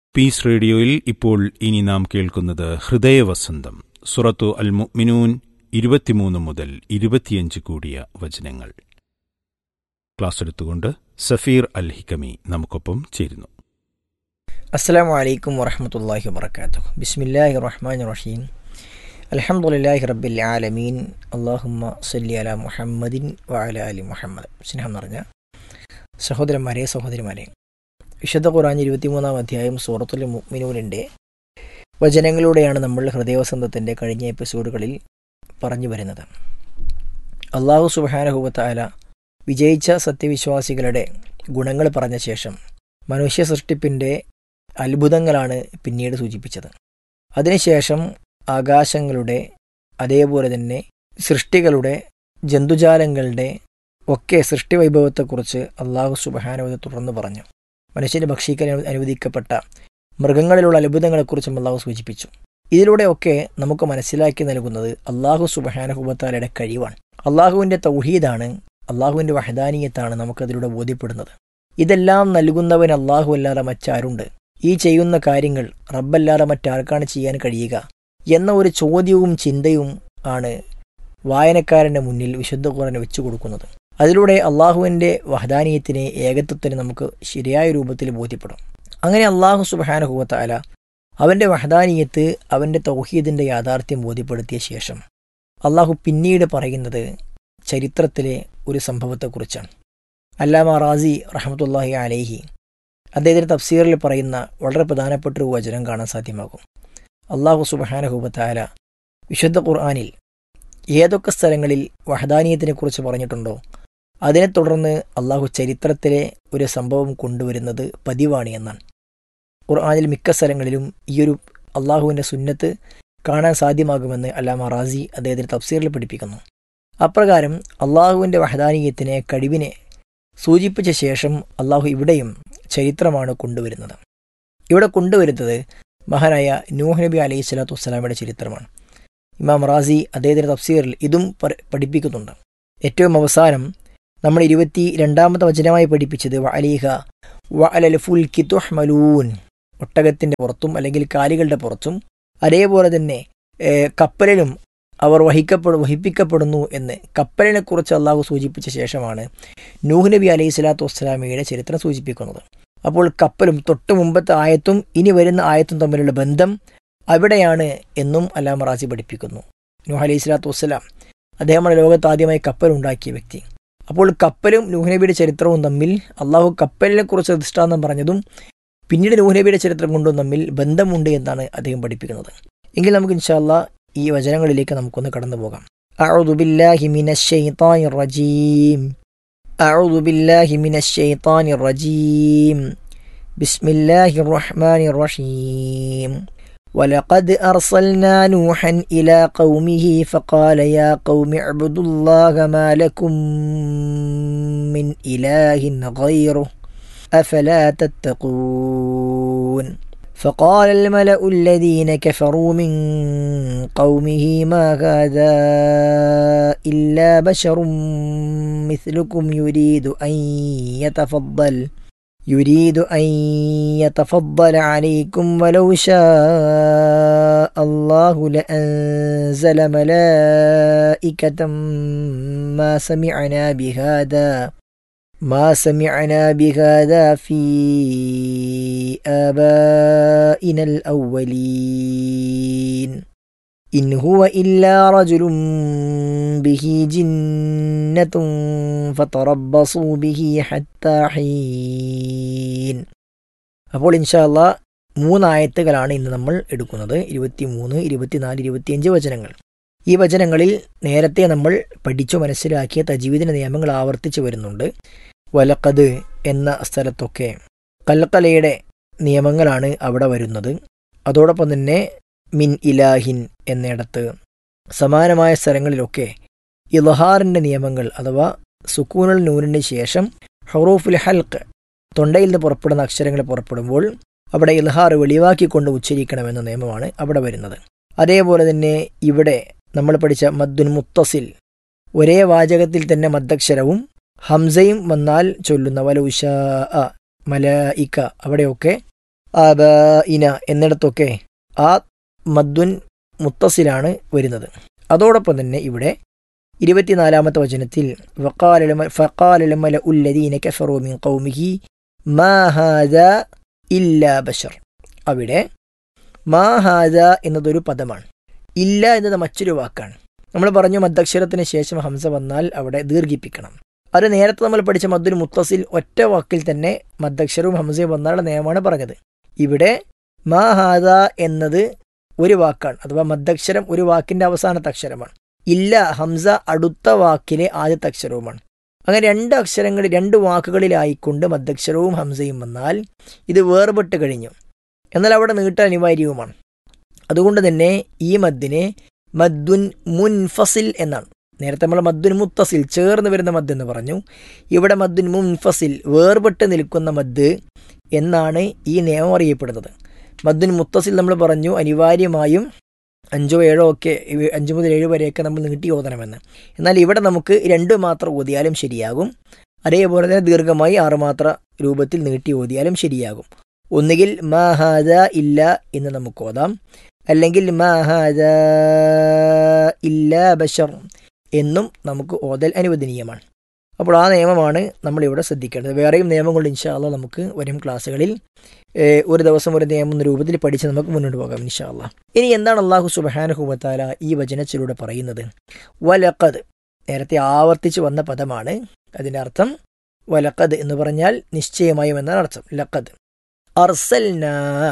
piece റേഡിയോയിൽ ഇപ്പോൾ ഇനി നാം കേൾക്കുന്നത് ഹൃദയവസന്തം സുറത്തു അൽ മുഅ്മിനൂൻ ഇരുപത്തിമൂന്ന് മുതൽ ഇരുപത്തിയഞ്ച് കൂടിയ വചനങ്ങൾ ക്ലാസ് എടുത്തുകൊണ്ട് സഫീർ അൽ ഹിക്കമി നമുക്കൊപ്പം ചേരുന്നു അസ്സലാമു അലൈക്കും വറഹമത്തല്ലാഹി വബർക്കാത്തു ബിസ്മില്ലാഹി റഹ്മാൻ റഹീം അൽഹംദുലില്ലാഹി റബ്ബിൽ ആലമീൻ അള്ളാഹുമ്മ സല്ലി അല മുഹമ്മദിൻ വഅല അലി മുഹമ്മദ് സ്നേഹം നിറഞ്ഞ സഹോദരന്മാരെ സഹോദരിമാരെ വിശുദ്ധ ഖുറാൻ ഇരുപത്തിമൂന്നാം അധ്യായം സൂറത്തുൽ മുഅ്മിനൂനിൻ്റെ വചനങ്ങളിലൂടെയാണ് നമ്മൾ ഹൃദയവസന്തത്തിൻ്റെ കഴിഞ്ഞ എപ്പിസോഡുകളിൽ പറഞ്ഞു വരുന്നത് അള്ളാഹു സുബാനഹുബത്തായ വിജയിച്ച സത്യവിശ്വാസികളുടെ ഗുണങ്ങൾ പറഞ്ഞ ശേഷം മനുഷ്യ സൃഷ്ടിപ്പിൻ്റെ അത്ഭുതങ്ങളാണ് പിന്നീട് സൂചിപ്പിച്ചത് അതിനുശേഷം ആകാശങ്ങളുടെ അതേപോലെ തന്നെ സൃഷ്ടികളുടെ ജന്തുജാലങ്ങളുടെ ഒക്കെ സൃഷ്ടി വൈഭവത്തെക്കുറിച്ച് അള്ളാഹു സുബഹാനവത തുടർന്ന് പറഞ്ഞു മനുഷ്യന് ഭക്ഷിക്കാൻ അനു- അനുവദിക്കപ്പെട്ട മൃഗങ്ങളിലുള്ള അത്ഭുതങ്ങളെക്കുറിച്ചും അള്ളാഹു സൂചിപ്പിച്ചു ഇതിലൂടെയൊക്കെ നമുക്ക് മനസ്സിലാക്കി നൽകുന്നത് അള്ളാഹു സുബഹാനഹുബത്താലയുടെ കഴിവാണ് അള്ളാഹുവിൻ്റെ തൗഹീദാണ് അള്ളാഹുവിൻ്റെ വഹദാനീയത്താണ് നമുക്കതിലൂടെ ബോധ്യപ്പെടുന്നത് ഇതെല്ലാം നൽകുന്നവൻ അള്ളാഹു അല്ലാതെ മറ്റാരുണ്ട് ഈ ചെയ്യുന്ന കാര്യങ്ങൾ റബ്ബല്ലാതെ മറ്റാർക്കാണ് ചെയ്യാൻ കഴിയുക എന്ന ഒരു ചോദ്യവും ചിന്തയും ആണ് വായനക്കാരൻ്റെ മുന്നിൽ വിശുദ്ധ ഖുറാൻ വെച്ചു കൊടുക്കുന്നത് അതിലൂടെ അള്ളാഹുവിൻ്റെ വഹദാനീയത്തിനെ ഏകത്വത്തിന് നമുക്ക് ശരിയായ രൂപത്തിൽ ബോധ്യപ്പെടും അങ്ങനെ അള്ളാഹു സുബാനഹുവത്താല അവൻ്റെ വഹദാനീയത്ത് അവൻ്റെ തൗഹീദിൻ്റെ യാഥാർത്ഥ്യം ബോധ്യപ്പെടുത്തിയ ശേഷം അള്ളാഹു പിന്നീട് പറയുന്നത് ചരിത്രത്തിലെ ഒരു സംഭവത്തെക്കുറിച്ചാണ് അല്ലാമ റാസി റഹമത്തുല്ലാഹി അലേഹി അദ്ദേഹത്തിൻ്റെ തഫ്സീറിൽ പറയുന്ന വളരെ പ്രധാനപ്പെട്ട ഒരു വചനം കാണാൻ സാധ്യമാകും അള്ളാഹു സുബഹാനഹൂബത്തായ വിശുദ്ധ ഖുർആാനിൽ ഏതൊക്കെ സ്ഥലങ്ങളിൽ വഹദാനീയത്തിനെക്കുറിച്ച് പറഞ്ഞിട്ടുണ്ടോ അതിനെ തുടർന്ന് അള്ളാഹു ചരിത്രത്തിലെ ഒരു സംഭവം കൊണ്ടുവരുന്നത് പതിവാണ് എന്നാണ് ഖുർആാനിൽ മിക്ക സ്ഥലങ്ങളിലും ഈ ഒരു അള്ളാഹുവിൻ്റെ സുന്നത്ത് കാണാൻ സാധ്യമാകുമെന്ന് അല്ലാമ റാസി അദ്ദേഹത്തിൻ്റെ തഫ്സീറിൽ പഠിപ്പിക്കുന്നു അപ്രകാരം അള്ളാഹുവിൻ്റെ വഹദാനീയത്തിനെ കഴിവിനെ സൂചിപ്പിച്ച ശേഷം അള്ളാഹു ഇവിടെയും ചരിത്രമാണ് കൊണ്ടുവരുന്നത് ഇവിടെ കൊണ്ടുവരുന്നത് മഹാനായ നൂഹ് നബി അലൈഹി സ്വലാത്തു വസ്സലാമയുടെ ചരിത്രമാണ് ഇമാം റാസി അദ്ദേഹത്തിൻ്റെ തഫ്സീറിൽ ഇതും പ- പഠിപ്പിക്കുന്നുണ്ട് ഏറ്റവും അവസാനം നമ്മൾ ഇരുപത്തി രണ്ടാമത്തെ വചനമായി പഠിപ്പിച്ചത് വ അലീഹ വ അലൽ ഫുൽ കിത്തുഹ്മലൂൻ ഒട്ടകത്തിൻ്റെ പുറത്തും അല്ലെങ്കിൽ കാലികളുടെ പുറത്തും അതേപോലെ തന്നെ ഏഹ്, കപ്പലിലും അവർ വഹിക്കപ്പെടു വഹിപ്പിക്കപ്പെടുന്നു എന്ന് കപ്പലിനെ കുറിച്ച് അള്ളാഹു സൂചിപ്പിച്ച ശേഷമാണ് നൂഹ് നബി അലൈഹി സ്വലാത്തു വസ്സലാമയുടെ ചരിത്രം സൂചിപ്പിക്കുന്നത് അപ്പോൾ കപ്പലും തൊട്ട് മുമ്പത്തെ ആയത്തും ഇനി വരുന്ന ആയത്തും തമ്മിലുള്ള ബന്ധം അവിടെയാണ് എന്നും അല്ലാമ റാസി പഠിപ്പിക്കുന്നു നൂഹ് അലൈഹി സ്വലാത്തു വസ്സലാം അദ്ദേഹമാണ് ലോകത്ത് ആദ്യമായി കപ്പൽ ഉണ്ടാക്കിയ വ്യക്തി അപ്പോൾ കപ്പലും നൂഹ് നബിയുടെ ചരിത്രവും തമ്മിൽ അള്ളാഹു കപ്പലിനെ കുറിച്ച് ദൃഷ്ടാന്തം പറഞ്ഞതും പിന്നീട് നൂഹ് നബിയുടെ ചരിത്രം കൊണ്ടും തമ്മിൽ ബന്ധമുണ്ട് എന്നാണ് അദ്ദേഹം പഠിപ്പിക്കുന്നത് എങ്കിൽ നമുക്ക് ഇൻഷാല്ല ഈ വചനങ്ങളിലേക്ക് നമുക്കൊന്ന് കടന്നു പോകാം أعوذ بالله من الشيطان الرجيم أعوذ بالله من الشيطان الرجيم بسم الله الرحمن الرحيم ولقد أرسلنا نوحا إلى قومه فقال يا قوم اعبدوا الله ما لكم من إله غيره أفلا تتقون فقال الملأ الذين كفروا من قومه ما هذا إلا بشر مثلكم يريد أن يتفضل يريد أن يتفضل عليكم ولو شاء الله لأنزل ملائكة ما سمعنا بهذا ما سمعنا بهذا في آبائنا الأولين إن هو إلا رجل به جنة فتربصوا به حتى حين അപ്പോൾ ഇൻഷാല്ല മൂന്നായത്തുകളാണ് ഇന്ന് നമ്മൾ എടുക്കുന്നത് ഇരുപത്തി മൂന്ന് ഇരുപത്തിനാല് ഇരുപത്തിയഞ്ച് വചനങ്ങൾ ഈ വചനങ്ങളിൽ നേരത്തെ നമ്മൾ പഠിച്ചു മനസ്സിലാക്കിയ തജീവിദിന്റെ നിയമങ്ങൾ ആവർത്തിച്ചു വരുന്നുണ്ട് വലക്കത് എന്ന സ്ഥലത്തൊക്കെ കൽക്കലയുടെ നിയമങ്ങളാണ് അവിടെ വരുന്നത് അതോടൊപ്പം തന്നെ മിൻ ഇലാഹിൻ എന്നിടത്ത് സമാനമായ സ്ഥലങ്ങളിലൊക്കെ ഇലഹാറിൻ്റെ നിയമങ്ങൾ അഥവാ സുക്കൂനുൽ നൂറിന് ശേഷം ഹറൂഫുൽ ഹൽക്ക് തൊണ്ടയിൽ നിന്ന് പുറപ്പെടുന്ന അക്ഷരങ്ങൾ പുറപ്പെടുമ്പോൾ അവിടെ ഇൽഹാർ വെളിവാക്കിക്കൊണ്ട് ഉച്ചരിക്കണമെന്ന നിയമമാണ് അവിടെ വരുന്നത് അതേപോലെ തന്നെ ഇവിടെ നമ്മൾ പഠിച്ച മദ്ദുൻ മുത്തസിൽ ഒരേ വാചകത്തിൽ തന്നെ മദ്ദക്ഷരവും ഹംസയും വന്നാൽ ചൊല്ലുന്ന വലൗഷ മല ഇക്ക അവിടെയൊക്കെ ആബാഇന എന്നിടത്തൊക്കെ ആ മദ്ദുൻ മുത്തസിലാണ് വരുന്നത് അതോടൊപ്പം തന്നെ ഇവിടെ ഇരുപത്തിനാലാമത്തെ വചനത്തിൽ ഫക്കാലമല ഉല്ലദീന കഫറു മിൻ ഖൗമിഹി മാ ഹാദ ഇല്ലാ ബഷർ അവിടെ മാ ഹാദ എന്നതൊരു പദമാണ് ഇല്ല എന്നത് മറ്റൊരു വാക്കാണ് നമ്മൾ പറഞ്ഞു മദ്ദക്ഷരത്തിന് ശേഷം ഹംസ വന്നാൽ അവിടെ ദീർഘിപ്പിക്കണം അത് നേരത്തെ നമ്മൾ പഠിച്ച മദ്ദുൽ മുത്തസിൽ ഒറ്റ വാക്കിൽ തന്നെ മദ്ദക്ഷരവും ഹംസയും വന്നാലുള്ള നിയമമാണ് പറഞ്ഞത് ഇവിടെ മാ ഹാദ എന്നത് ഒരു വാക്കാണ് അഥവാ മദ്ദക്ഷരം ഒരു വാക്കിന്റെ അവസാനത്തെ അക്ഷരമാണ് ഇല്ല ഹംസ അടുത്ത വാക്കിലെ ആദ്യത്തെ അക്ഷരവുമാണ് അങ്ങനെ രണ്ട് അക്ഷരങ്ങൾ രണ്ട് വാക്കുകളിലായിക്കൊണ്ട് മദ്ദക്ഷരവും ഹംസയും വന്നാൽ ഇത് വേർപെട്ട് കഴിഞ്ഞു എന്നാൽ അവിടെ നീട്ട അനിവാര്യവുമാണ് അതുകൊണ്ട് തന്നെ ഈ മദ്ദിനെ മദ്ദുൻ മുൻഫസിൽ എന്നാണ് നേരത്തെ നമ്മൾ മദ്ദുൻ മുത്തസിൽ ചേർന്ന് വരുന്ന മദ് എന്ന് പറഞ്ഞു ഇവിടെ മദ്ദുൻ മുൻഫസിൽ വേർപെട്ട് നിൽക്കുന്ന മദ് എന്നാണ് ഈ നിയമം അറിയപ്പെടുന്നത് മദ്ദുൻ മുത്തസിൽ നമ്മൾ പറഞ്ഞു അനിവാര്യമായും അഞ്ചോ ഏഴോ ഒക്കെ അഞ്ച് മുതൽ ഏഴ് വരെയൊക്കെ നമ്മൾ നീട്ടി ഓതണമെന്ന് എന്നാൽ ഇവിടെ നമുക്ക് രണ്ട് മാത്രം ഓതിയാലും ശരിയാകും അതേപോലെ തന്നെ ദീർഘമായി ആറുമാത്ര രൂപത്തിൽ നീട്ടി ഓതിയാലും ശരിയാകും ഒന്നുകിൽ മഹാദ ഇല്ല എന്ന് നമുക്ക് ഓതാം അല്ലെങ്കിൽ മഹാദ ഇല്ല ബഷർ എന്നും നമുക്ക് ഓതൽ അനുവദനീയമാണ് അപ്പോൾ ആ നിയമമാണ് നമ്മളിവിടെ ശ്രദ്ധിക്കേണ്ടത് വേറെയും നിയമങ്ങൾ ഇൻഷാല്ല നമുക്ക് വരും ക്ലാസ്സുകളിൽ ഒരു ദിവസം ഒരു നിയമം എന്ന രൂപത്തിൽ പഠിച്ച് നമുക്ക് മുന്നോട്ട് പോകാം ഇൻഷാല്ല ഇനി എന്താണ് അള്ളാഹു സുബഹാനുഹുബത്താല ഈ വചനത്തിലൂടെ പറയുന്നത് വലക്കത് നേരത്തെ ആവർത്തിച്ച് വന്ന പദമാണ് അതിൻ്റെ അർത്ഥം വലക്കത് എന്ന് പറഞ്ഞാൽ നിശ്ചയമായും എന്നാണ് അർത്ഥം ലക്കത് അർസൽന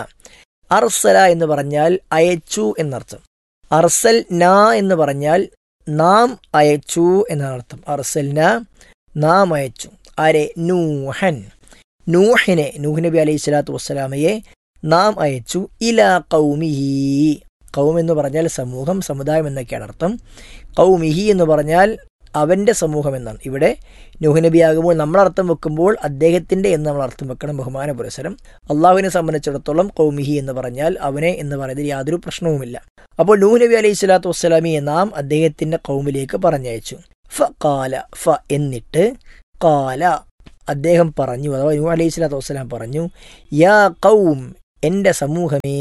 അർസല എന്ന് പറഞ്ഞാൽ അയച്ചു എന്നർത്ഥം അർസൽ ന എന്ന് പറഞ്ഞാൽ നാം അയച്ചു എന്നാണ് അർത്ഥം അർസൽന നാം അയച്ചു ആരെ നൂഹൻ നൂഹിനെ നൂഹ് നബി അലൈഹി സ്വലാത്തു വസ്സലാമയെ നാം അയച്ചു ഇല കൗമിഹി കൗം എന്ന് പറഞ്ഞാൽ സമൂഹം സമുദായം എന്നൊക്കെയാണ് അർത്ഥം കൗമിഹി എന്ന് പറഞ്ഞാൽ അവൻ്റെ സമൂഹം എന്നാണ് ഇവിടെ നൂഹ് നബി ആകുമ്പോൾ നമ്മൾ അർത്ഥം വെക്കുമ്പോൾ അദ്ദേഹത്തിൻ്റെ എന്ന് നമ്മൾ അർത്ഥം വെക്കണം ബഹുമാന പുരസരം അള്ളാഹുവിനെ സംബന്ധിച്ചിടത്തോളം കൗമിഹി എന്ന് പറഞ്ഞാൽ അവനെ എന്ന് പറയുന്നതിൽ യാതൊരു പ്രശ്നവുമില്ല അപ്പോൾ നൂഹ് നബി അലൈഹി സ്വലാത്തു വസ്സലാമിയെ നാം അദ്ദേഹത്തിൻ്റെ കൗമിലേക്ക് പറഞ്ഞയച്ചു ഫ കാല ഫ എന്നിട്ട് കാല അദ്ദേഹം പറഞ്ഞു അഥവാ നൂ അലൈഹി സ്വലാത്തു വസ്സലാം പറഞ്ഞു യാ കൗം എൻ്റെ സമൂഹമേ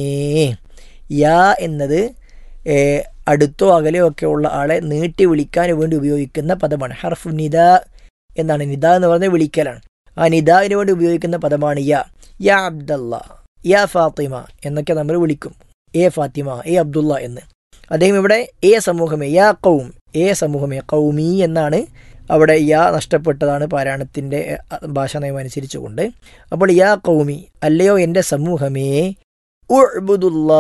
യാ എന്നത് അടുത്തോ അകലെയോ ഒക്കെ ഉള്ള ആളെ നീട്ടി വിളിക്കാൻ വേണ്ടി ഉപയോഗിക്കുന്ന പദമാണ് ഹർഫ് നിദ എന്നാണ് നിദ എന്ന് പറഞ്ഞാൽ വിളിക്കലാണ് ആ നിദാവിന് വേണ്ടി ഉപയോഗിക്കുന്ന പദമാണ് യാ യാ അബ്ദല്ല യാ ഫാത്തിമ എന്നൊക്കെ നമ്മൾ വിളിക്കും എ ഫാത്തിമ എ അബ്ദുള്ള എന്ന് അദ്ദേഹം ഇവിടെ എ സമൂഹമേ യാ കൗം എ സമൂഹമേ കൗമി എന്നാണ് അവിടെ യാ നഷ്ടപ്പെട്ടതാണ് പാരായണത്തിൻ്റെ ഭാഷാ നയം അനുസരിച്ചുകൊണ്ട് അപ്പോൾ യാ കൗമി അല്ലയോ എൻ്റെ സമൂഹമേ ഉഅ്ബുദുല്ലാ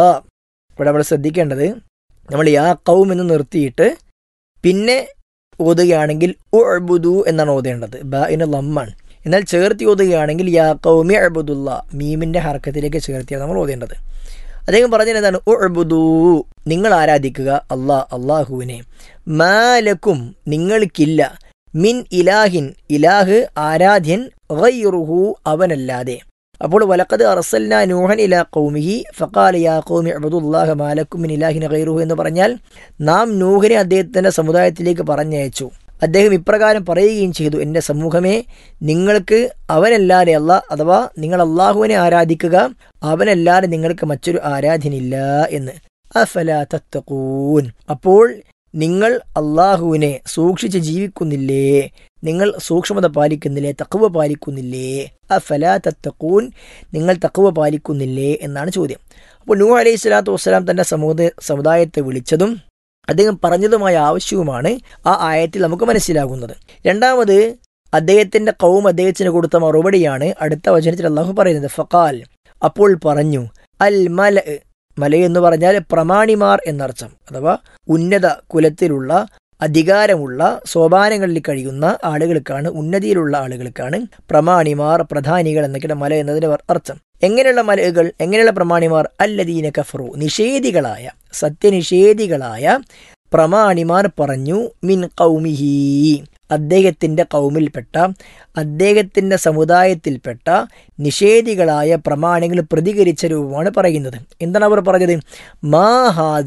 ഇവിടെ നമ്മൾ ശ്രദ്ധിക്കേണ്ടത് നമ്മൾ യാ കൗം എന്ന് നിർത്തിയിട്ട് പിന്നെ ഓതുകയാണെങ്കിൽ ഉഅ്ബുദു എന്നാണ് ഓതേണ്ടത് ബ ഇന് ലമ്മാണ് എന്നാൽ ചേർത്തി ഓതുകയാണെങ്കിൽ യാ കൗമി അബുദുല്ല മീമിൻ്റെ ഹർക്കത്തിലേക്ക് ചേർത്തിയാണ് നമ്മൾ ഓതേണ്ടത് അദ്ദേഹം പറഞ്ഞത് എന്താണ് ഉഅ്ബുദു നിങ്ങൾ ആരാധിക്കുക അള്ളാ അള്ളാഹുവിനെ മാലക്കും നിങ്ങൾക്കില്ല മിൻ ഇലാഹിൻ ഇലാഹ് ആരാധ്യൻ ഗൈറുഹു അവനല്ലാതെ അപ്പോൾ വലക്കത് അറസൽന നൂഹൻ ഇലാ കൗമിഹി ഫക്കാല യാ കൗമി അബദുല്ലാഹ മാലക്കും മിൻ ഇലാഹിൻ ഗൈറുഹു എന്ന് പറഞ്ഞാൽ നാം നൂഹിനെ അദ്ദേഹത്തിൻ്റെ സമുദായത്തിലേക്ക് പറഞ്ഞയച്ചു അദ്ദേഹം ഇപ്രകാരം പറയുകയും ചെയ്തു എൻ്റെ സമൂഹമേ നിങ്ങൾക്ക് അവനല്ലാതെ അല്ല അഥവാ നിങ്ങൾ അള്ളാഹുവിനെ ആരാധിക്കുക അവനല്ലാതെ നിങ്ങൾക്ക് മറ്റൊരു ആരാധനില്ല എന്ന് അഫല തത്തക്കൂൻ അപ്പോൾ നിങ്ങൾ അള്ളാഹുവിനെ സൂക്ഷിച്ച് ജീവിക്കുന്നില്ലേ നിങ്ങൾ സൂക്ഷ്മത പാലിക്കുന്നില്ലേ തക്കുവ പാലിക്കുന്നില്ലേ അഫല തത്തക്കൂൻ നിങ്ങൾ തക്കുവ പാലിക്കുന്നില്ലേ എന്നാണ് ചോദ്യം അപ്പോൾ നൂഹ് അലൈഹി സ്വലാത്തു വസ്സലാം തൻ്റെ സമൂഹ സമുദായത്തെ വിളിച്ചതും അദ്ദേഹം പറഞ്ഞതുമായ ആവശ്യവുമാണ് ആ ആയത്തിൽ നമുക്ക് മനസ്സിലാകുന്നത് രണ്ടാമത് അദ്ദേഹത്തിന്റെ കൗം അദ്ദേഹത്തിന് കൊടുത്ത മറുപടിയാണ് അടുത്ത വചനത്തിൽ അള്ളാഹു പറയുന്നത് ഫക്കാൽ അപ്പോൾ പറഞ്ഞു അൽ മല മല എന്ന് പറഞ്ഞാൽ പ്രമാണിമാർ എന്നർത്ഥം അഥവാ ഉന്നത കുലത്തിലുള്ള അധികാരമുള്ള സോപാനങ്ങളിൽ കഴിയുന്ന ആളുകൾക്കാണ് ഉന്നതിയിലുള്ള ആളുകൾക്കാണ് പ്രമാണിമാർ പ്രധാനികൾ എന്നൊക്കെയുള്ള മല എന്നതിന്റെ അർത്ഥം എങ്ങനെയുള്ള മലകൾ എങ്ങനെയുള്ള പ്രമാണിമാർ അല്ലദീന കഫറു നിഷേധികളായ സത്യനിഷേധികളായ പ്രമാണിമാർ പറഞ്ഞു മിൻ കൗമിഹി അദ്ദേഹത്തിന്റെ കൗമിൽപ്പെട്ട അദ്ദേഹത്തിന്റെ സമുദായത്തിൽപ്പെട്ട നിഷേധികളായ പ്രമാണികൾ പ്രതികരിച്ച രൂപമാണ് പറയുന്നത് എന്താണ് അവർ പറഞ്ഞത് മാ ഹാദ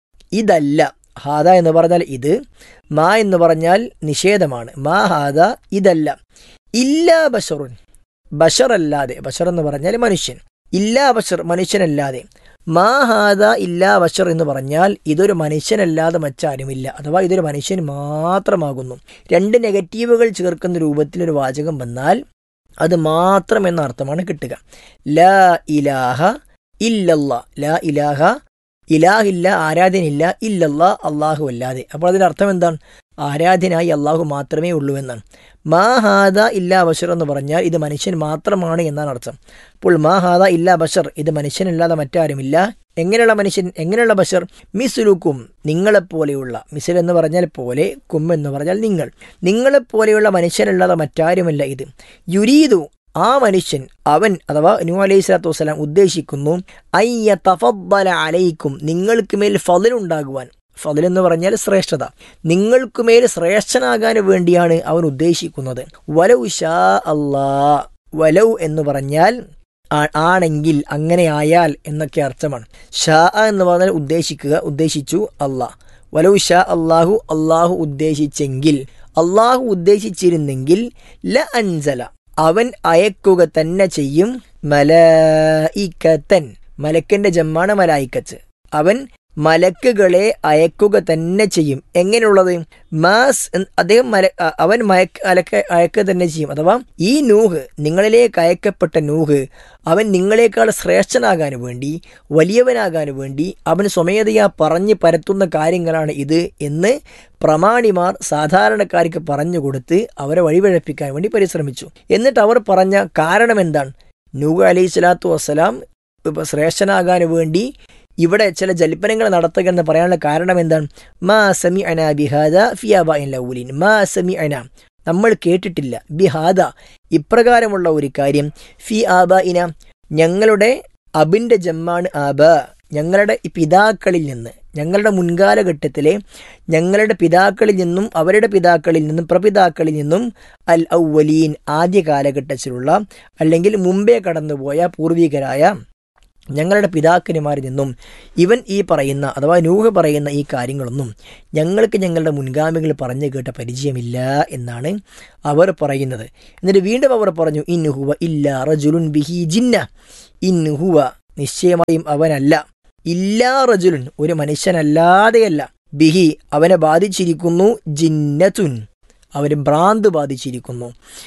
ഇതല്ല ഹാദ എന്ന് പറഞ്ഞാൽ ഇത് മാ എന്ന് പറഞ്ഞാൽ നിഷേധമാണ് മാ ഹാദ ഇതല്ല ഇല്ല ബഷറുൻ ബഷറല്ലാതെ ബഷർ എന്ന് പറഞ്ഞാൽ മനുഷ്യൻ ഇല്ലാ ബഷർ മനുഷ്യനല്ലാതെ മാ ഹാദ ഇല്ലാ ബഷർ എന്ന് പറഞ്ഞാൽ ഇതൊരു മനുഷ്യനല്ലാതെ മറ്റാരുമില്ല അഥവാ ഇതൊരു മനുഷ്യൻ മാത്രമാകുന്നു രണ്ട് നെഗറ്റീവുകൾ ചേർക്കുന്ന രൂപത്തിൽ ഒരു വാചകം വന്നാൽ അത് മാത്രം എന്ന അർത്ഥമാണ് കിട്ടുക ലാ ഇലാഹ ഇല്ലല്ല ലാ ഇലാഹ ഇലാഹില്ല ആരാധ്യനില്ല ഇല്ലല്ല അള്ളാഹു അല്ലാതെ അപ്പോൾ അതിൻ്റെ അർത്ഥം എന്താണ് ആരാധ്യനായി അള്ളാഹു മാത്രമേ ഉള്ളൂ എന്നാണ് മാ ഹാദ ഇല്ലാ ബഷർ എന്ന് പറഞ്ഞാൽ ഇത് മനുഷ്യൻ മാത്രമാണ് എന്നാണ് അർത്ഥം അപ്പോൾ മാ ഹാദ ഇല്ലാ ബഷർ ഇത് മനുഷ്യനല്ലാതെ മറ്റാരുമില്ല എങ്ങനെയുള്ള മനുഷ്യൻ എങ്ങനെയുള്ള ബഷർ മിസുലുക്കും നിങ്ങളെപ്പോലെയുള്ള മിസിൽ എന്ന് പറഞ്ഞാൽ പോലെ കും എന്ന് പറഞ്ഞാൽ നിങ്ങൾ നിങ്ങളെപ്പോലെയുള്ള മനുഷ്യനല്ലാതെ മറ്റാരുമല്ല ഇത് യുരീതു ആ മനുഷ്യൻ അവൻ അഥവാ നൂ അലൈഹി സ്വലാത്തു വസ്സലാം ഉദ്ദേശിക്കുന്നു അയ്യ തഫദ്ദല അലൈക്കും നിങ്ങൾക്ക് മേൽ ഫതിലുണ്ടാകുവാൻ ഫതിൽ എന്ന് പറഞ്ഞാൽ ശ്രേഷ്ഠത നിങ്ങൾക്കുമേൽ ശ്രേഷ്ഠനാകാൻ വേണ്ടിയാണ് അവൻ ഉദ്ദേശിക്കുന്നത് വലൗ ഷാ അല്ലാ വലൗ എന്ന് പറഞ്ഞാൽ ആ- ആണെങ്കിൽ അങ്ങനെ ആയാൽ എന്നൊക്കെ അർത്ഥമാണ് ഷാ എന്ന് പറഞ്ഞാൽ ഉദ്ദേശിക്കുക ഉദ്ദേശിച്ചു അള്ളാഹ് വലൗ ഷാ അള്ളാഹു അള്ളാഹു ഉദ്ദേശിച്ചെങ്കിൽ അള്ളാഹു ഉദ്ദേശിച്ചിരുന്നെങ്കിൽ ല അൻസല അവൻ അയക്കുക തന്നെ ചെയ്യും മലയിക്കത്തൻ മലക്കിന്റെ ജമ്മാണ് മലായിക്കത്ത് അവൻ മലക്കുകളെ അയക്കുക തന്നെ ചെയ്യും എങ്ങനെയുള്ളത് മാസ് എന്ന് അദ്ദേഹം മല അ- അവൻ മയക്ക് അലക്ക അയക്കുക തന്നെ ചെയ്യും അഥവാ ഈ നൂഹ് നിങ്ങളിലേക്ക് അയക്കപ്പെട്ട നൂഹ് അവൻ നിങ്ങളെക്കാൾ ശ്രേഷ്ഠനാകാൻ വേണ്ടി വലിയവനാകാൻ വേണ്ടി അവൻ സ്വമേധയാ പറഞ്ഞ് പരത്തുന്ന കാര്യങ്ങളാണ് ഇത് എന്ന് പ്രമാണിമാർ സാധാരണക്കാർക്ക് പറഞ്ഞു കൊടുത്ത് അവരെ വഴിപഴപ്പിക്കാൻ വേണ്ടി പരിശ്രമിച്ചു എന്നിട്ട് അവർ പറഞ്ഞ കാരണം എന്താണ് നൂഹ് അലൈഹി സ്വലാത്തു വസ്സലാം ഇപ്പൊ ശ്രേഷ്ഠനാകാൻ വേണ്ടി ഇവിടെ ചില ജൽപ്പനങ്ങൾ നടത്തുക എന്ന് പറയാനുള്ള കാരണം എന്താണ് മാ സമി അന ബിഹാദ ഫിയാബ ലൗലിൻ മാ സമി അന നമ്മൾ കേട്ടിട്ടില്ല ബിഹാദ ഇപ്രകാരമുള്ള ഒരു കാര്യം ഫി ആബ ഇന ഞങ്ങളുടെ അബിന്റെ ജമ്മാണ് ആബ ഞങ്ങളുടെ ഈ പിതാക്കളിൽ നിന്ന് ഞങ്ങളുടെ മുൻകാലഘട്ടത്തിലെ ഞങ്ങളുടെ പിതാക്കളിൽ നിന്നും അവരുടെ പിതാക്കളിൽ നിന്നും പ്രപിതാക്കളിൽ നിന്നും അൽ ഔവലീൻ ആദ്യ കാലഘട്ടത്തിലുള്ള അല്ലെങ്കിൽ മുമ്പേ കടന്നുപോയ പൂർവികരായ ഞങ്ങളുടെ പിതാക്കന്മാരിൽ നിന്നും ഇവൻ ഈ പറയുന്ന അഥവാ നൂഹ് പറയുന്ന ഈ കാര്യങ്ങളൊന്നും ഞങ്ങൾക്ക് ഞങ്ങളുടെ മുൻഗാമികൾ പറഞ്ഞു കേട്ട പരിചയമില്ല എന്നാണ് അവർ പറയുന്നത് എന്നിട്ട് വീണ്ടും അവർ പറഞ്ഞു ഇൻഹുവ ഇല്ല റജുലുൻ ബിഹി ജിന്ന ഇൻഹുവ നിശ്ചയമായും അവനല്ല ഇല്ലാ റജുലുൻ ഒരു മനുഷ്യനല്ലാതെയല്ല ബിഹി അവനെ ബാധിച്ചിരിക്കുന്നു ജിന്നത്തുൻ അവന് ഭ്രാന്ത് ബാധിച്ചിരിക്കുന്നു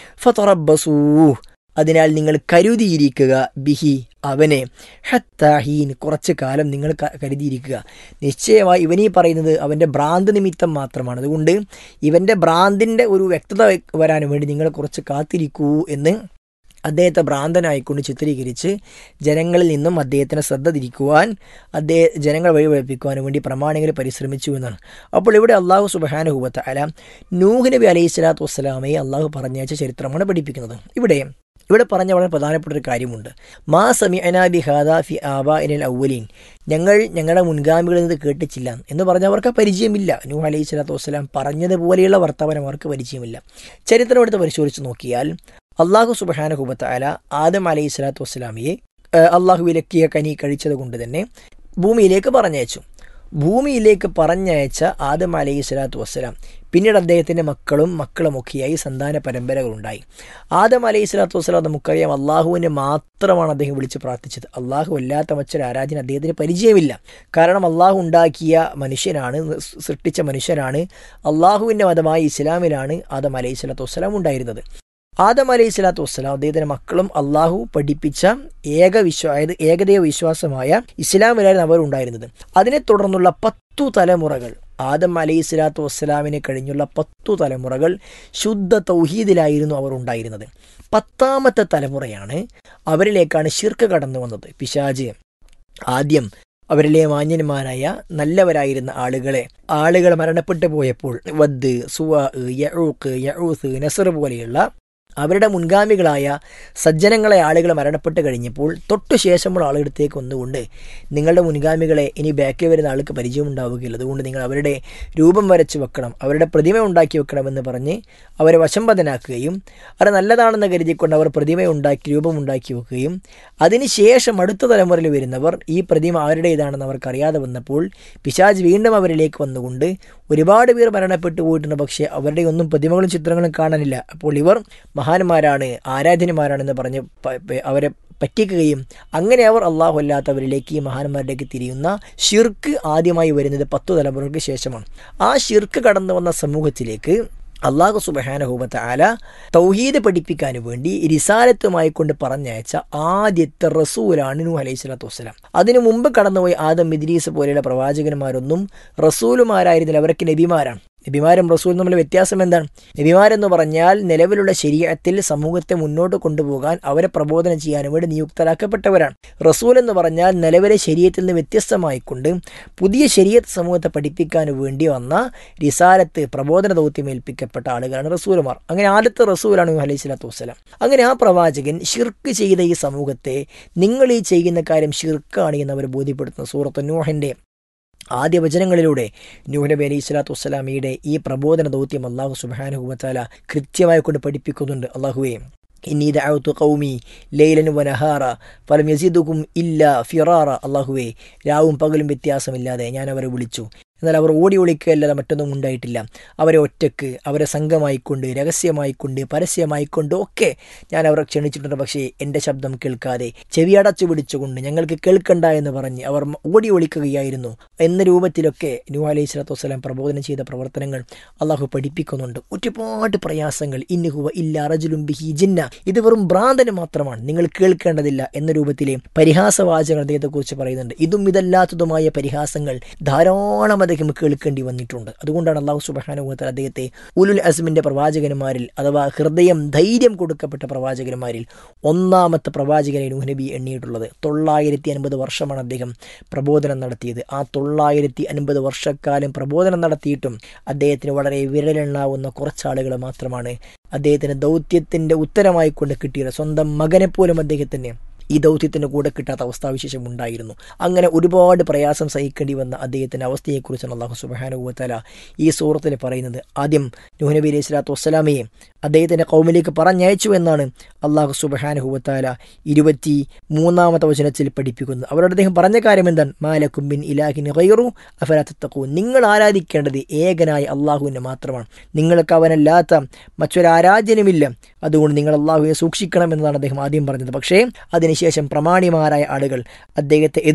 ഫതറബസൂ അതിനാൽ നിങ്ങൾ കരുതിയിരിക്കുക ബിഹി അവനെ ഹത്താഹീൻ കുറച്ച് കാലം നിങ്ങൾ ക- കരുതിയിരിക്കുക നിശ്ചയമായി ഇവനീ പറയുന്നത് അവൻ്റെ ഭ്രാന്ത് നിമിത്തം മാത്രമാണ് അതുകൊണ്ട് ഇവൻ്റെ ഭ്രാന്തിൻ്റെ ഒരു വ്യക്തത വരാൻ വേണ്ടി നിങ്ങൾ കുറച്ച് കാത്തിരിക്കൂ എന്ന് അദ്ദേഹത്തെ ഭ്രാന്തനായിക്കൊണ്ട് ചിത്രീകരിച്ച് ജനങ്ങളിൽ നിന്നും അദ്ദേഹത്തിന് ശ്രദ്ധ തിരിക്കുവാൻ അദ്ദേഹം ജനങ്ങൾ വഴിവഴിപ്പിക്കുവാൻ വേണ്ടി പ്രമാണികൾ പരിശ്രമിച്ചു എന്നാണ് അപ്പോൾ ഇവിടെ അള്ളാഹു സുബാനുഹൂബത്ത് അല നൂഹ് നബി അലൈഹി സ്വലാത്തു വസ്സലാമയെ അള്ളാഹു പറഞ്ഞയച്ച ചരിത്രമാണ് പഠിപ്പിക്കുന്നത് ഇവിടെ ഇവിടെ പറഞ്ഞ വളരെ പ്രധാനപ്പെട്ട ഒരു കാര്യമുണ്ട് മാ സമി അനാബി ഹാദ ഫി ആബ ഇനൽ ഔവലീൻ ഞങ്ങൾ ഞങ്ങളുടെ മുൻഗാമികളിൽ നിന്ന് കേട്ടിച്ചില്ല എന്ന് പറഞ്ഞവർക്ക് പരിചയമില്ല നൂഹ് അലൈഹി സ്വലാത്തു വസ്സലാം പറഞ്ഞതുപോലെയുള്ള വർത്തമാനം അവർക്ക് പരിചയമില്ല ചരിത്രം എടുത്ത് പരിശോധിച്ച് നോക്കിയാൽ അള്ളാഹു സുബഹാനുഹുബത്ത് അല ആദം അലൈഹി സ്വലാത്തു വസ്സലാമിയെ ഏഹ്, അള്ളാഹു വിലക്കിയ കനി കഴിച്ചത് കൊണ്ട് തന്നെ ഭൂമിയിലേക്ക് പറഞ്ഞയച്ചു ഭൂമിയിലേക്ക് പറഞ്ഞയച്ച ആദം അലൈഹി സ്വലാത്തു വസ്സലാം പിന്നീട് അദ്ദേഹത്തിൻ്റെ മക്കളും മക്കളുമൊക്കെയായി സന്താന പരമ്പരകളുണ്ടായി ആദം അലൈഹി സ്വലാത്തു വസ്സലാം നമുക്കറിയാം അള്ളാഹുവിനെ മാത്രമാണ് അദ്ദേഹം വിളിച്ച് പ്രാർത്ഥിച്ചത് അള്ളാഹു അല്ലാത്ത മറ്റൊരു ആരാധന അദ്ദേഹത്തിന് പരിചയമില്ല കാരണം അള്ളാഹു ഉണ്ടാക്കിയ മനുഷ്യനാണ് സൃഷ്ടിച്ച മനുഷ്യനാണ് അള്ളാഹുവിൻ്റെ മതമായ ഇസ്ലാമിലാണ് ആദം അലൈഹി സ്വലാത്തു വസ്സലാം ഉണ്ടായിരുന്നത് ആദം അലൈഹി സ്വലാത്തു വസ്സലാം അദ്ദേഹത്തിന്റെ മക്കളും അള്ളാഹു പഠിപ്പിച്ച ഏക വിശ്വാ അതായത് ഏകദൈവ വിശ്വാസമായ ഇസ്ലാമിലായിരുന്നു അവർ ഉണ്ടായിരുന്നത് അതിനെ തുടർന്നുള്ള പത്തു തലമുറകൾ ആദം അലൈഹി സ്വലാത്തു വസ്സലാമിനെ കഴിഞ്ഞുള്ള പത്തു തലമുറകൾ ശുദ്ധ തൗഹീദിലായിരുന്നു അവർ ഉണ്ടായിരുന്നത് പത്താമത്തെ തലമുറയാണ് അവരിലേക്കാണ് ഷിർക്ക് കടന്നു വന്നത് പിശാജ് ആദ്യം അവരിലെ മാന്യന്മാരായ നല്ലവരായിരുന്ന ആളുകളെ ആളുകൾ മരണപ്പെട്ടു പോയപ്പോൾ വദ് സുവ യഊഖ് യഊസ് നസർ പോലെയുള്ള അവരുടെ മുൻഗാമികളായ സജ്ജനങ്ങളെ ആളുകൾ മരണപ്പെട്ട് കഴിഞ്ഞപ്പോൾ തൊട്ടു ശേഷമുള്ള ആളുകളടുത്തേക്ക് വന്നുകൊണ്ട് നിങ്ങളുടെ മുൻഗാമികളെ ഇനി ബാക്കിൽ വരുന്ന ആൾക്ക് പരിചയമുണ്ടാവുകയില്ല അതുകൊണ്ട് നിങ്ങൾ അവരുടെ രൂപം വരച്ച് വെക്കണം അവരുടെ പ്രതിമ ഉണ്ടാക്കി വെക്കണമെന്ന് പറഞ്ഞ് അവരെ വശംബദനാക്കുകയും അത് നല്ലതാണെന്ന് കരുതിക്കൊണ്ട് അവർ പ്രതിമ ഉണ്ടാക്കി രൂപമുണ്ടാക്കി വെക്കുകയും അതിനുശേഷം അടുത്ത തലമുറയിൽ വരുന്നവർ ഈ പ്രതിമ ആരുടേതാണെന്ന് അവർക്ക് അറിയാതെ വന്നപ്പോൾ പിശാജ് വീണ്ടും അവരിലേക്ക് വന്നുകൊണ്ട് ഒരുപാട് പേർ മരണപ്പെട്ടു പോയിട്ടുണ്ട് പക്ഷേ അവരുടെ ഒന്നും പ്രതിമകളും ചിത്രങ്ങളും കാണാനില്ല അപ്പോൾ ഇവർ മഹാന്മാരാണ് ആരാധനമാരാണെന്ന് പറഞ്ഞ് പ- പ- അവരെ പറ്റിക്കുകയും അങ്ങനെ അവർ അള്ളാഹു അല്ലാത്തവരിലേക്ക് ഈ മഹാന്മാരിലേക്ക് തിരിയുന്ന ഷിർക്ക് ആദ്യമായി വരുന്നത് പത്തു തലമുറകൾക്ക് ശേഷമാണ് ആ ഷിർക്ക് കടന്നു വന്ന സമൂഹത്തിലേക്ക് അള്ളാഹു സുബഹാനഹൂബത്ത് ആല തൗഹീദ് പഠിപ്പിക്കാൻ വേണ്ടി റിസാലത്തുമായി കൊണ്ട് പറഞ്ഞയച്ച ആദ്യത്തെ റസൂലാണ് നൂ അലൈഹി സ്വലാത്തു വസ്സലാം അതിനു മുമ്പ് കടന്നുപോയി ആദം ഇദ്രീസ് പോലെയുള്ള പ്രവാചകന്മാരൊന്നും റസൂലുമാരായിരുന്നില്ല അവരൊക്കെ നബിമാരാണ് നബിമാരും റസൂലും തമ്മിൽ വ്യത്യാസം എന്താണ് നബിമാരെന്ന് പറഞ്ഞാൽ നിലവിലുള്ള ശരീരത്തിൽ സമൂഹത്തെ മുന്നോട്ട് കൊണ്ടുപോകാൻ അവരെ പ്രബോധനം ചെയ്യാൻ വേണ്ടി നിയുക്തരാക്കപ്പെട്ടവരാണ് റസൂൽ എന്ന് പറഞ്ഞാൽ നിലവിലെ ശരീരത്തിൽ നിന്ന് വ്യത്യസ്തമായിക്കൊണ്ട് പുതിയ ശരീരത്ത് സമൂഹത്തെ പഠിപ്പിക്കാൻ വേണ്ടി വന്ന റിസാലത്ത് പ്രബോധന ദൗത്യം ഏൽപ്പിക്കപ്പെട്ട ആളുകളാണ് റസൂലുമാർ അങ്ങനെ ആദ്യത്തെ റസൂലാണ് നൂഹ് അലൈഹി സ്വലാത്തു വസ്സലാം അങ്ങനെ ആ പ്രവാചകൻ ഷിർക്ക് ചെയ്ത ഈ സമൂഹത്തെ നിങ്ങൾ ഈ ചെയ്യുന്ന കാര്യം ഷിർക്കാണ് എന്ന് അവർ ബോധ്യപ്പെടുത്തുന്ന സൂറത്ത് നൂഹിൻ്റെ ആദ്യ വചനങ്ങളിലൂടെ നൂഹ് നബി അലൈഹി സ്വലാത്തു വസ്സലാമിയുടെ ഈ പ്രബോധന ദൗത്യം അള്ളാഹു സുബാനുഹുബത്താല കൃത്യമായി കൊണ്ട് പഠിപ്പിക്കുന്നുണ്ട് അള്ളാഹുവേ ഇന്നീ ദഅവത്തു ഖൗമി ലൈലൻ വനഹാറ ഫലം യസീദുക്കും ഇല്ല ഫിറാറ അള്ളാഹുവേ രാവും പകലും വ്യത്യാസമില്ലാതെ ഞാൻ അവരെ വിളിച്ചു എന്നാൽ അവർ ഓടി ഒളിക്കുകയല്ലാതെ മറ്റൊന്നും ഉണ്ടായിട്ടില്ല അവരെ ഒറ്റക്ക് അവരെ സംഘമായിക്കൊണ്ട് രഹസ്യമായിക്കൊണ്ട് പരസ്യമായിക്കൊണ്ട് ഒക്കെ ഞാൻ അവരെ ക്ഷണിച്ചിട്ടുണ്ട് പക്ഷേ എൻ്റെ ശബ്ദം കേൾക്കാതെ ചെവിയടച്ചു പിടിച്ചുകൊണ്ട് ഞങ്ങൾക്ക് കേൾക്കണ്ട എന്ന് പറഞ്ഞ് അവർ ഓടി ഒളിക്കുകയായിരുന്നു എന്ന രൂപത്തിലൊക്കെ നൂ അലൈഹി സ്വലാത്തു വസ്സലാം പ്രബോധനം ചെയ്ത പ്രവർത്തനങ്ങൾ അള്ളാഹു പഠിപ്പിക്കുന്നുണ്ട് ഒരുപാട് പ്രയാസങ്ങൾ ഇന്നുഹുവ ഇല്ല റജുലും ബിഹി ജിന്ന ഇത് വെറും ഭ്രാന്തന് മാത്രമാണ് നിങ്ങൾ കേൾക്കേണ്ടതില്ല എന്ന രൂപത്തിലെ പരിഹാസവാചകങ്ങൾ അദ്ദേഹത്തെക്കുറിച്ച് പറയുന്നുണ്ട് ഇതും ഇതല്ലാത്തതുമായ പരിഹാസങ്ങൾ ധാരാളം അദ്ദേഹം കേൾക്കേണ്ടി വന്നിട്ടുണ്ട് അതുകൊണ്ടാണ് അള്ളാഹു സുബാനുഭവത്തിൽ അദ്ദേഹത്തെ ഉലുൽ അസ്മിന്റെ പ്രവാചകന്മാരിൽ അഥവാ ഹൃദയം ധൈര്യം കൊടുക്കപ്പെട്ട പ്രവാചകന്മാരിൽ ഒന്നാമത്തെ പ്രവാചകനെ നൂഹ്നബി എണ്ണിയിട്ടുള്ളത് തൊള്ളായിരത്തി അൻപത് വർഷമാണ് അദ്ദേഹം പ്രബോധനം നടത്തിയത് ആ തൊള്ളായിരത്തി അൻപത് വർഷക്കാലം പ്രബോധനം നടത്തിയിട്ടും അദ്ദേഹത്തിന് വളരെ വിരലെണ്ണാവുന്ന കുറച്ചാളുകൾ മാത്രമാണ് അദ്ദേഹത്തിന് ദൗത്യത്തിന്റെ ഉത്തരമായി കൊണ്ട് കിട്ടിയത് സ്വന്തം മകനെ പോലും അദ്ദേഹത്തിന് ഈ ദൗത്യത്തിന് കൂടെ കിട്ടാത്ത അവസ്ഥാവിശേഷം ഉണ്ടായിരുന്നു അങ്ങനെ ഒരുപാട് പ്രയാസം സഹിക്കേണ്ടി വന്ന അദ്ദേഹത്തിൻ്റെ അവസ്ഥയെക്കുറിച്ചാണ് അള്ളാഹു സുബാനുഭവത്തല ഈ സൂറത്തിൽ പറയുന്നത് ആദ്യം നൂഹ്നബി അലൈഹി സ്വലാത്തു വസ്സലാമയെ അദ്ദേഹത്തിൻ്റെ കൗമിലേക്ക് പറഞ്ഞയച്ചു എന്നാണ് അള്ളാഹു സുബഹാനുഹുവത്താല ഇരുപത്തി മൂന്നാമത്തെ വചനത്തിൽ പഠിപ്പിക്കുന്നത് അവരോട് അദ്ദേഹം പറഞ്ഞ കാര്യം എന്താണ് മാലക്കുംബിൻ ഇലാഹിൻ ഗൈറു അഫലാത്തക്കൂ നിങ്ങൾ ആരാധിക്കേണ്ടത് ഏകനായ അള്ളാഹുവിനെ മാത്രമാണ് നിങ്ങൾക്ക് അവനല്ലാത്ത മറ്റൊരാരാധ്യനുമില്ല അതുകൊണ്ട് നിങ്ങൾ അള്ളാഹുവിനെ സൂക്ഷിക്കണം എന്നതാണ് അദ്ദേഹം ആദ്യം പറഞ്ഞത് പക്ഷേ അതിനുശേഷം പ്രമാണിമാരായ ആളുകൾ അദ്ദേഹത്തെ